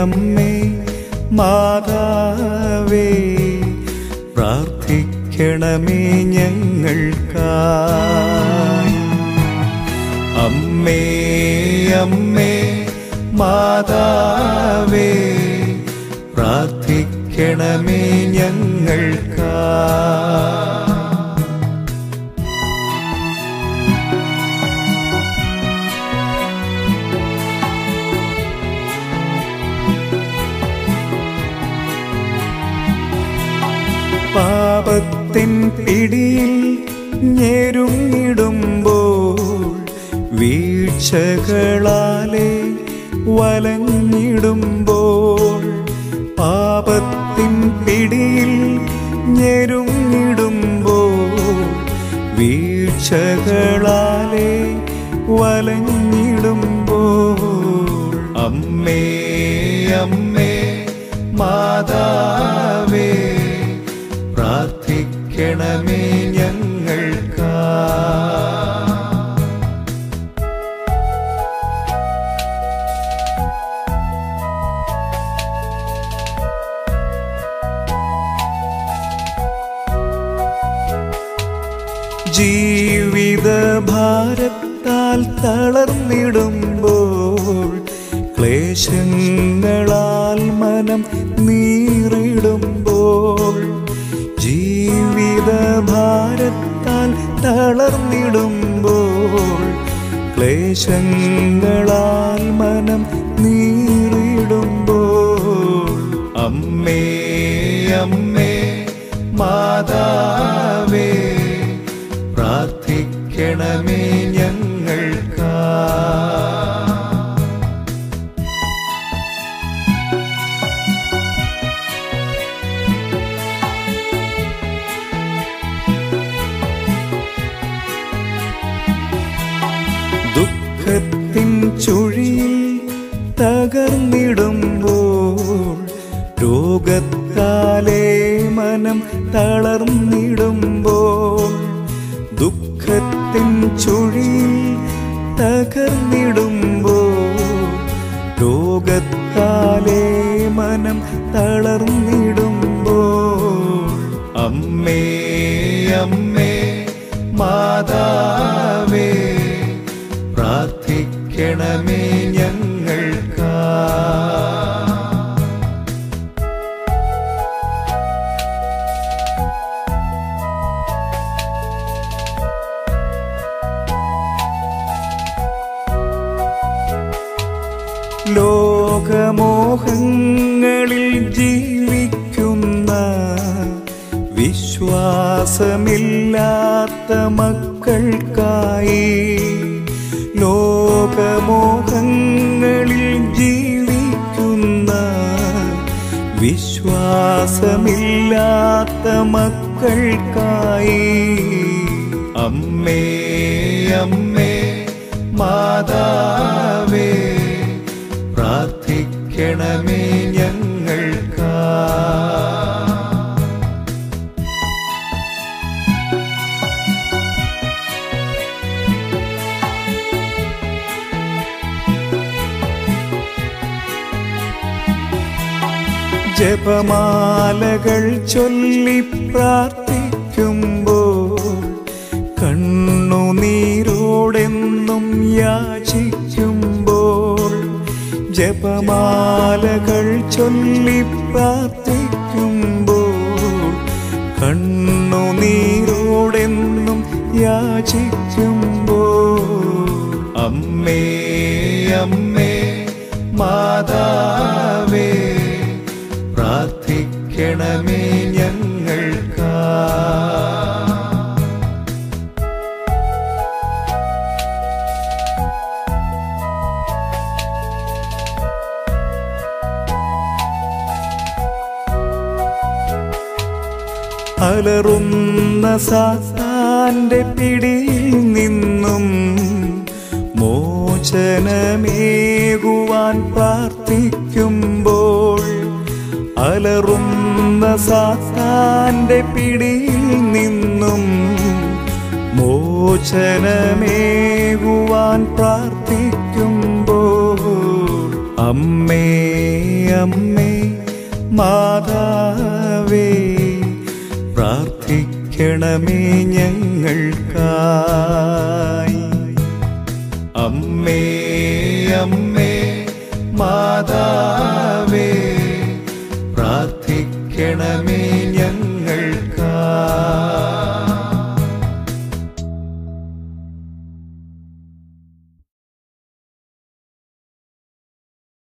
അമ്മേ മാതാവേ പ്രാർത്ഥിക്കണമേ ഞങ്ങൾക്കായി അമ്മേ അമ്മേ മാതാവേ പ്രാർത്ഥിക്കണമേ ഞങ്ങൾക്കായി പാപത്തിൻ പിടിയിൽ ഞെരുങ്ങിടുമ്പോൾ വീഴ്ചകളാലെ വലഞ്ഞിടുമ്പോൾ പാപത്തിൻ പിടിയിൽ ഞെരുങ്ങിടുമ്പോൾ വീഴ്ചകളാലെ വലഞ്ഞിടുമ്പോൾ അമ്മേ അമ്മേ മാതാവേ പ്രാർത്ഥിക്കണമേ ഞങ്ങൾക്കാ ജീവിത ഭാരത്താൽ തളർന്നിടുമ്പോൾ ക്ലേശങ്ങളാൽ മനം നീറിടുമ്പോൾ ജീവിത ഭാരത്താൽ തളർന്നിടുമ്പോൾ ക്ലേശങ്ങളാൽ മനം നീറിടുമ്പോൾ അമ്മേ അമ്മേ മാതാവേ പ്രാർത്ഥിക്കണമേ ഞങ്ങൾക്കാ ദുഃഖത്തിൻ ചുഴിയിൽ തകർന്നിടുമ്പോൾ രോഗത്താലേ മനം തളർന്നിടുമ്പോൾ ദുഃഖത്തിൻ ചുഴിയിൽ തകർന്നിടുമ്പോൾ രോഗത്താലേ മനം തളർന്നിടുമ്പോൾ അമ്മേ അമ്മേ മാതാവേ പ്രാർത്ഥിക്കണമേ ഞങ്ങൾക്കാ ലോകമോഹങ്ങളിൽ ജീവിക്കുന്ന വിശ്വാസമില്ലാത്ത മക്കൾക്കായി ലോകമോഹങ്ങളിൽ ജീവിക്കുന്ന വിശ്വാസമില്ലാത്ത മക്കൾക്കായി അമ്മേ അമ്മേ മാതാവേ പ്രാർത്ഥിക്കണമേ ഞങ്ങൾക്കാ ജപമാലകൾ ചൊല്ലി പ്രാർത്ഥിക്കുമ്പോൾ കണ്ണുനീരോടെന്നും യാചിക്കുമ്പോൾ ജപമാലകൾ ചൊല്ലി പ്രാർത്ഥിക്കുമ്പോൾ കണ്ണുനീരോടെന്നും യാചിക്കുമ്പോൾ അമ്മേ അമ്മേ മാതാവേ പ്രാർത്ഥിക്കണമേ ഞങ്ങൾക്കാ അലറുന്ന സാത്താന്റെ പിടിയിൽ നിന്നും മോചനമേകുവാൻ പ്രാർത്ഥിക്കുമ്പോൾ അലറുന്ന സാത്താന്റെ പിടിയിൽ നിന്നും മോചനമേകുവാൻ പ്രാർത്ഥിക്കുമ്പോൾ അമ്മേ അമ്മേ മാതാവേ പ്രാർത്ഥിക്കണമേ ഞങ്ങൾക്കായി അമ്മേ അമ്മേ മാതാവേ